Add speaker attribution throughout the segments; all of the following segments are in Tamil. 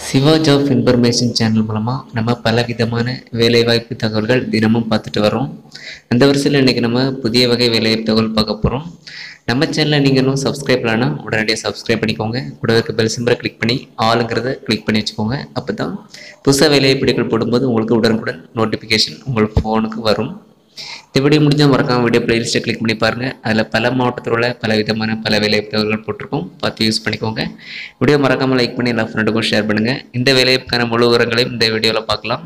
Speaker 1: சிவா ஜாப் இன்ஃபர்மேஷன் சேனல் மூலமாக நம்ம பல விதமான வேலைவாய்ப்பு தகவல்கள் தினமும் பார்த்துட்டு வரோம் அந்த வரிசையில் இன்றைக்கி நம்ம புதிய வகை வேலைவாய்ப்பு தகவல் பார்க்க போகிறோம் நம்ம சேனலை நீங்கள் இன்னும் சப்ஸ்கிரைப் பண்ணலன்னா உடனடியாக சப்ஸ்கிரைப் பண்ணிக்கோங்க கூட இருக்க பெல் சிம்பரை கிளிக் பண்ணி ஆளுங்கிறத கிளிக் பண்ணி வச்சுக்கோங்க அப்போ தான் புதுசாக வேலைவாய்ப்புகள் போடும்போது உங்களுக்கு உடனுக்குடன் நோட்டிஃபிகேஷன் உங்கள் ஃபோனுக்கு வரும் இந்த வீடியோ முடிஞ்சால் மறக்காம வீடியோ பிளேலிஸ்ட்டை கிளிக் பண்ணி பாருங்கள் அதில் பல மாவட்டத்தில் உள்ள பல விதமான பல வேலைவாய்ப்பு தகவல்கள் போட்டிருக்கோம் பார்த்து யூஸ் பண்ணிக்கோங்க வீடியோ மறக்காமல் லைக் பண்ணி எல்லா ஃப்ரெண்டுக்கும் ஷேர் பண்ணுங்கள் இந்த வேலைவாய்ப்புக்கான முழு விவரங்களையும் இந்த வீடியோவில் பார்க்கலாம்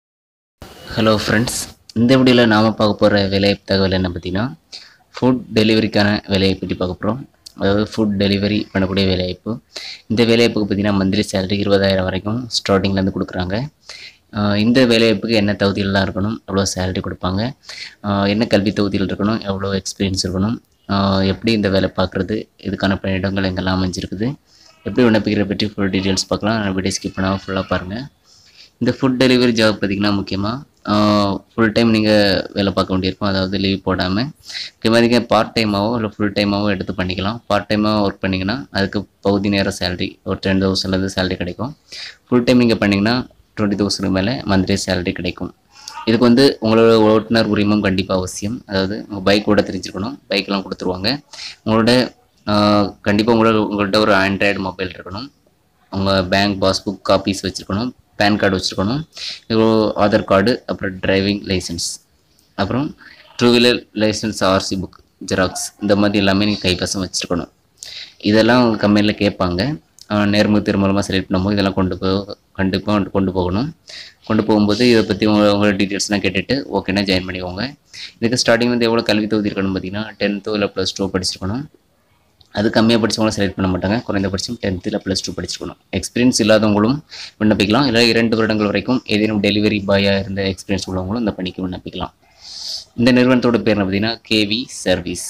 Speaker 1: ஹலோ ஃப்ரெண்ட்ஸ் இந்த வீடியோவில் நாம் பார்க்க போகிற வேலைவாய்ப்பு தகவல் என்ன பார்த்தீங்கன்னா ஃபுட் டெலிவரிக்கான வேலையை பற்றி பார்க்க போகிறோம் அதாவது ஃபுட் டெலிவரி பண்ணக்கூடிய வேலைவாய்ப்பு இந்த வேலைவாய்ப்புக்கு பார்த்தீங்கன்னா மந்த்லி சேலரி இருபதாயிரம் வரைக்கும் ஸ்டார்டிங்லேருந்து கொடுக்குறாங்க ஆஹ் இந்த வேலைவாய்ப்புக்கு என்ன தகுதிகள்லாம் இருக்கணும் எவ்வளோ சேலரி கொடுப்பாங்க ஆஹ் என்ன கல்வி தகுதிகள் இருக்கணும் எவ்வளோ எக்ஸ்பீரியன்ஸ் இருக்கணும் ஆஹ் எப்படி இந்த வேலை பார்க்குறது இதுக்கான பணியிடங்கள் எங்கெல்லாம் அமைஞ்சிருக்குது எப்படி விண்ணப்பிக்கிற பற்றி ஃபுல் டீட்டெயில்ஸ் பார்க்கலாம் வீடியோ ஸ்கிப் பண்ணாமல் ஃபுல்லாக பாருங்கள் இந்த ஃபுட் டெலிவரி ஜாப் பார்த்திங்கன்னா முக்கியமாக ஃபுல் டைம் நீங்கள் வேலை பார்க்க வேண்டியிருக்கும் அதாவது லீவ் போடாமல் முக்கியமாக நீங்கள் பார்ட் டைமாவோ இல்லை ஃபுல் டைமாவோ எடுத்து பண்ணிக்கலாம் பார்ட் டைமாக ஒர்க் பண்ணிங்கன்னா அதுக்கு பகுதி நேரம் சேலரி ஒரு டென் தௌசண்ட்லேருந்து சேலரி கிடைக்கும் ஃபுல் டைம் நீங்கள் பண்ணிங்கன்னா டுவெண்ட்டி தௌசண்ட்க்கு மேலே மந்த்லி சேலரி கிடைக்கும் இதுக்கு வந்து உங்களோட ஓட்டுநர் உரிமம் கண்டிப்பாக அவசியம் அதாவது உங்கள் பைக் கூட தெரிஞ்சிருக்கணும் பைக்கெலாம் கொடுத்துருவாங்க உங்களோட கண்டிப்பாக உங்களோட உங்கள்கிட்ட ஒரு ஆண்ட்ராய்டு மொபைல் இருக்கணும் உங்கள் பேங்க் பாஸ்புக் காப்பீஸ் வச்சுருக்கணும் பேன் கார்டு வச்சுருக்கணும் ஆதார் கார்டு அப்புறம் டிரைவிங் லைசன்ஸ் அப்புறம் two wheeler licence RC book Xerox இந்த மாதிரி எல்லாமே நீங்கள் கைவசம் வச்சுருக்கணும் இதெல்லாம் உங்கள் கம்பெனியில் கேட்பாங்க நேர்முக தேர்வு மூலமாக செலக்ட் பண்ணும்போது இதெல்லாம் கொண்டு போ கண்டிப்பாக கொண்டு போகணும் கொண்டு போகும்போது இதை பற்றி உங்கள் உங்களோட டீட்டெயில்ஸ்லாம் கேட்டுட்டு ஓகேனா ஜாயின் பண்ணிக்கோங்க இதுக்கு ஸ்டார்டிங் வந்து எவ்வளோ கல்வி தகுதி இருக்கணும் பார்த்தீங்கன்னா டென்த்தோ இல்லை ப்ளஸ் டூ படிச்சிருக்கணும் அது கம்மியாக படித்தவங்களும் செலக்ட் பண்ண மாட்டாங்க குறைந்தபட்சம் டென்த்து இல்லை ப்ளஸ் டூ படிச்சிருக்கணும் எக்ஸ்பீரியன்ஸ் இல்லாதவங்களும் விண்ணப்பிக்கலாம் இல்லை இரண்டு வருடங்கள் வரைக்கும் ஏதேனும் டெலிவரி பாயாக இருந்த எக்ஸ்பீரியன்ஸ் உள்ளவங்களும் இந்த பணிக்கு விண்ணப்பிக்கலாம் இந்த நிறுவனத்தோட பேர் என்ன பார்த்தீங்கன்னா கேவி சர்வீஸ்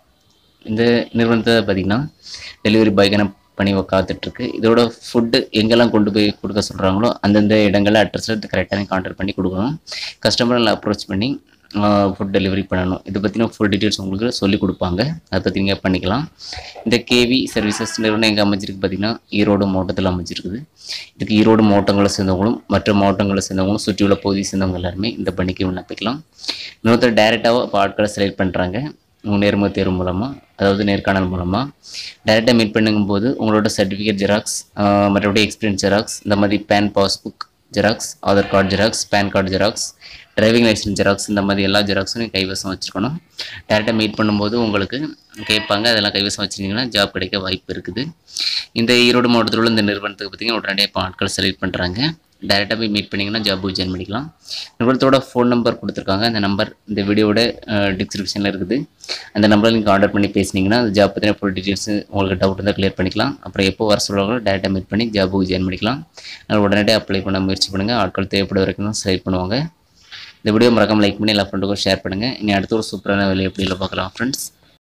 Speaker 1: இந்த நிறுவனத்தை பார்த்தீங்கன்னா டெலிவரி பாய்க்கான பணி காத்துட்ருக்கு இதோட ஃபுட்டு எங்கெல்லாம் கொண்டு போய் கொடுக்க சொல்கிறாங்களோ அந்தந்த இடங்களில் அட்ரஸில் கரெக்டாக கான்டாக்ட் பண்ணி கொடுக்கணும் கஸ்டமரில் அப்ரோச் பண்ணி ஃபுட் டெலிவரி பண்ணணும் இதை பற்றின ஃபுல் டீட்டெயில்ஸ் உங்களுக்கு சொல்லிக் கொடுப்பாங்க அதை பற்றி நீங்கள் பண்ணிக்கலாம் இந்த கேவி சர்வீசஸ் நிறுவனம் எங்கே அமைஞ்சிருக்கு பார்த்தீங்கன்னா ஈரோடு மாவட்டத்தில் அமைஞ்சிருக்குது இதுக்கு ஈரோடு மாவட்டங்களை சேர்ந்தவங்களும் மற்ற மாவட்டங்களை சேர்ந்தவங்களும் சுற்றியுள்ள பகுதியை சேர்ந்தவங்க எல்லாருமே இந்த பணிக்கு விண்ணப்பிக்கலாம் இன்னொருத்தர் டைரெக்டாக இப்போ ஆட்களை செலக்ட் பண்ணுறாங்க உங்கள் நேர்முக தேர்வு மூலமாக அதாவது நேர்காணல் மூலமாக டைரெக்டாக மீட் பண்ணுங்கும்போது உங்களோட சர்டிஃபிகேட் ஜெராக்ஸ் மற்றபடி எக்ஸ்பீரியன்ஸ் ஜெராக்ஸ் இந்த மாதிரி PAN passbook Xerox Aadhaar card Xerox PAN card Xerox driving licence Xerox இந்த மாதிரி எல்லா ஜெராக்ஸும் நீங்கள் கைவசம் வச்சுருக்கணும் டேரெக்டாக மீட் பண்ணும்போது உங்களுக்கு கேட்பாங்க அதெல்லாம் கைவசம் வச்சுருந்தீங்கன்னா ஜாப் கிடைக்க வாய்ப்பு இருக்குது இந்த ஈரோடு மாவட்டத்தில் உள்ள இந்த நிறுவனத்துக்கு பார்த்தீங்கன்னா உடனடியாக இப்போ ஆட்கள் செலக்ட் பண்ணுறாங்க டேரெக்டாக போய் மீட் பண்ணிங்கன்னா ஜாபுக்கு ஜாயின் பண்ணிக்கலாம் நிறுவனத்தோட ஃபோன் நம்பர் கொடுத்துருக்காங்க அந்த நம்பர் இந்த வீடியோட டிஸ்கிரிப்ஷனில் இருக்குது அந்த நம்பரில் நீங்கள் ஆர்டர் பண்ணி பேசுனீங்கன்னா அந்த ஜாப் பற்றின ஃபுல் டீட்டெயில்ஸ் உங்களுக்கு டவுட் இருந்தால் க்ளியர் பண்ணிக்கலாம் அப்புறம் எப்போ வர சொல்லுவாங்களோ டேரெக்டாக மீட் பண்ணி ஜாபுக்கு ஜாயின் பண்ணிக்கலாம் அதனால் உடனடியாக அப்ளை பண்ண முயற்சி பண்ணுங்கள் ஆட்கள் தேவைப்பட வரைக்கும் தான் செலக்ட் பண்ணுவாங்க இந்த வீடியோ மறக்காம லைக் பண்ணி எல்லா ஃப்ரெண்டுக்கும் ஷேர் பண்ணுங்கள் இனி அடுத்த ஒரு சூப்பரான வேலை எப்படி பார்க்கலாம் ஃப்ரெண்ட்ஸ்